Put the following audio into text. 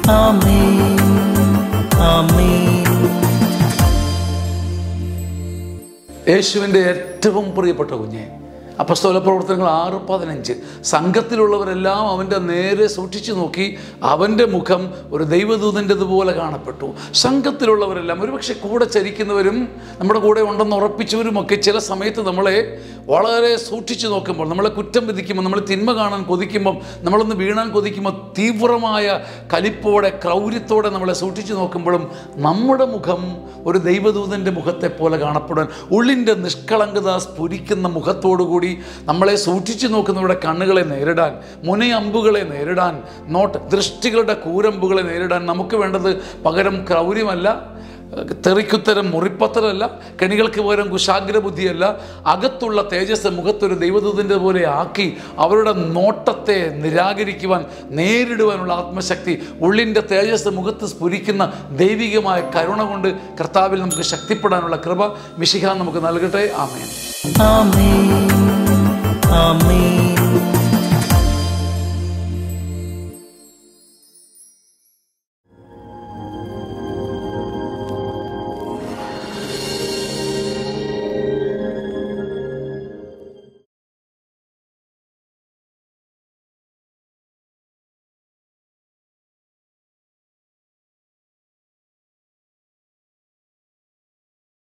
ആമേൻ ആമേൻ യേശുവിൻ്റെ ഏറ്റവും പ്രിയപ്പെട്ട കുഞ്ഞെ അപ്പസ്തോല പ്രവർത്തനങ്ങൾ ആറ് പതിനഞ്ച് സംഘത്തിലുള്ളവരെല്ലാം അവൻ്റെ നേരെ സൂക്ഷിച്ചു നോക്കി അവൻ്റെ മുഖം ഒരു ദൈവദൂതൻ്റെതുപോലെ കാണപ്പെട്ടു സംഘത്തിലുള്ളവരെല്ലാം ഒരുപക്ഷെ കൂടെ ചരിക്കുന്നവരും നമ്മുടെ കൂടെ ഉണ്ടെന്ന് ഉറപ്പിച്ചവരുമൊക്കെ ചില സമയത്ത് നമ്മളെ വളരെ സൂക്ഷിച്ചു നോക്കുമ്പോൾ നമ്മളെ കുറ്റം വിധിക്കുമ്പോൾ നമ്മൾ തിന്മ കാണാൻ കൊതിക്കുമ്പം നമ്മളൊന്ന് വീണാൻ കൊതിക്കുമ്പോൾ തീവ്രമായ കലിപ്പോടെ ക്രൗര്യത്തോടെ നമ്മളെ സൂക്ഷിച്ചു നോക്കുമ്പോഴും നമ്മുടെ മുഖം ഒരു ദൈവദൂതൻ്റെ മുഖത്തെ പോലെ കാണപ്പെടാൻ ഉള്ളിൻ്റെ നിഷ്കളങ്കത സ്ഫുരിക്കുന്ന മുഖത്തോടുകൂടി നമ്മളെ സൂക്ഷിച്ചു നോക്കുന്നവരുടെ കണ്ണുകളെ നേരിടാൻ മുനയമ്പുകളെ നേരിടാൻ നോട്ട് ദൃഷ്ടികളുടെ കൂരമ്പുകളെ നേരിടാൻ നമുക്ക് വേണ്ടത് പകരം ക്രൗര്യമല്ല തെറിക്കുത്തരം മുറിപ്പത്തരല്ല കെണികൾക്ക് പകരം കുശാഗ്ര ബുദ്ധിയല്ല അകത്തുള്ള തേജസ് മുഖത്തൊരു ദൈവദൂതൻ്റെ പോലെ ആക്കി അവരുടെ നോട്ടത്തെ നിരാകരിക്കുവാൻ നേരിടുവാനുള്ള ആത്മശക്തി ഉള്ളിൻ്റെ തേജസ് മുഖത്ത് സ്ഫുരിക്കുന്ന ദൈവികമായ കരുണ കൊണ്ട് കർത്താവിൽ നമുക്ക് ശക്തിപ്പെടാനുള്ള കൃപ മിശിഹ നമുക്ക് നൽകട്ടെ ആമേൻ ആമേൻ ആമേൻ